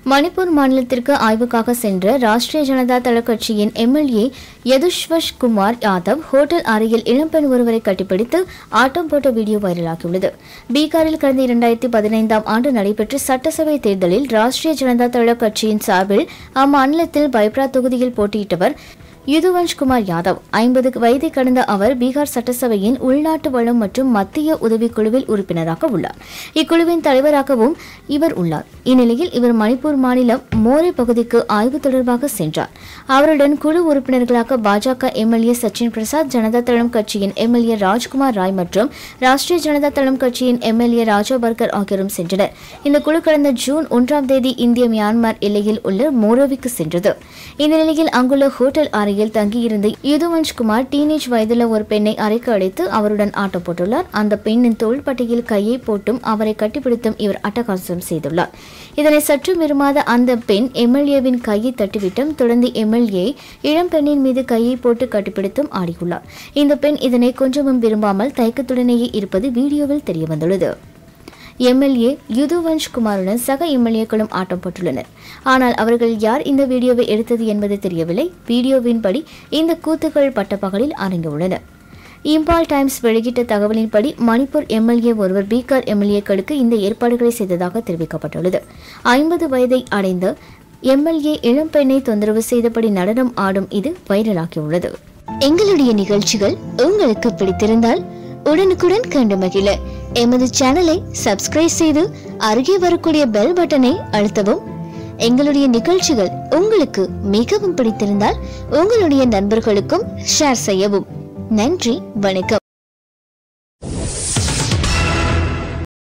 மணிப்பூர் மாநிலத்திற்கு ஆய்வுக்காக சென்ற ராஷ்டிரிய ஜனதா தள கட்சியின் எம்எல்ஏ யதுஷ்வஷ் குமார் யாதவ் ஹோட்டல் அறையில் இளம்பெண் ஒருவரை கட்டிப்பிடித்து ஆட்டம் போட்ட வீடியோ வைரலாகியுள்ளது பீகாரில் கடந்த இரண்டாயிரத்தி பதினைந்தாம் ஆண்டு நடைபெற்ற சட்டசபை தேர்தலில் ராஷ்டிரிய ஜனதா தள கட்சியின் சார்பில் அம்மாநிலத்தில் பைப்ரா தொகுதியில் போட்டியிட்டவர் யுதுவன்ஷ் குமார் யாதவ் ஐம்பது வயதை கடந்த அவர் பீகார் சட்டசபையின் உள்நாட்டு வளம் மற்றும் மத்திய உதவிக்குழுவில் உறுப்பினராக உள்ளார் இக்குழுவின் தலைவராகவும் இவர் உள்ளார் இந்நிலையில் இவர் மணிப்பூர் மாநிலம் மோரே பகுதிக்கு ஆய்வு தொடர்பாக சென்றார் அவருடன் குழு உறுப்பினர்களாக பாஜக எம்எல்ஏ சச்சின் பிரசாத் ஜனதா தளம் கட்சியின் எம்எல்ஏ ராஜ்குமார் ராய் மற்றும் ராஷ்டிரிய ஜனதா தளம் கட்சியின் எம்எல்ஏ ராஜா பர்கர் ஆகியோரும் சென்றனர் இந்த குழு கடந்த ஜூன் ஒன்றாம் தேதி இந்திய மியான்மர் எல்லையில் உள்ள மோரோவிக்கு சென்றது இந்த நிலையில் அங்குள்ள ஹோட்டல் அறையில் தங்கியிருந்த யுதுவன்ஷ் குமார் டீனேஜ் வயதுள்ள ஒரு பெண்ணை அறைக்கு அழைத்து அவருடன் ஆட்டம் போட்டுள்ளார் அந்த பெண்ணின் தோள்பட்டையில் கையை போட்டும் அவரை கட்டிப்பிடித்தும் இவர் அட்டகாசம் செய்துள்ளார் இதனை சற்று விரும்பாத அந்த பெண் எம்எல்ஏவின் கையை தட்டிவிட்டும் தொடர்ந்து எம்எல்ஏ இளம் பெண்ணின் மீது கையை போட்டு கட்டிப்பிடித்தும் ஆடியுள்ளார் இந்த பெண் இதனை கொஞ்சமும் விரும்பாமல் தயக்கத்துடனேயே இருப்பது வீடியோவில் தெரியவந்துள்ளது எம்எல்ஏ யுதுவன்ஷ் குமாருடன் சக எம்எல்ஏக்களும் ஆட்டம் போட்டுள்ளனர் ஆனால் அவர்கள் யார் இந்த வீடியோவை எடுத்தது என்பது தெரியவில்லை வீடியோவின்படி இந்த கூத்துக்கள் பட்டப்பகலில் அரங்கியுள்ளன இம்பால் டைம்ஸ் வெளியிட்ட தகவலின்படி மணிப்பூர் எம்எல்ஏ ஒருவர் பீகார் எம்எல்ஏக்களுக்கு இந்த ஏற்பாடுகளை செய்ததாக தெரிவிக்கப்பட்டுள்ளது ஐம்பது வயதை அடைந்த எம்எல்ஏ இளம்பெண்ணை தொந்தரவு செய்தபடி நடனம் ஆடும் இது வைரலாகியுள்ளது எங்களுடைய நிகழ்ச்சிகள் உங்களுக்கு பிடித்திருந்தால் உடனுக்குடன் கண்டு மகிழ எமது சேனலை சப்ஸ்கிரைப் செய்து அருகே வரக்கூடிய பெல் பட்டனை அழுத்தவும் எங்களுடைய நிகழ்ச்சிகள் உங்களுக்கு மிகவும் பிடித்திருந்தால் உங்களுடைய நண்பர்களுக்கும் ஷேர் செய்யவும் நன்றி வணக்கம்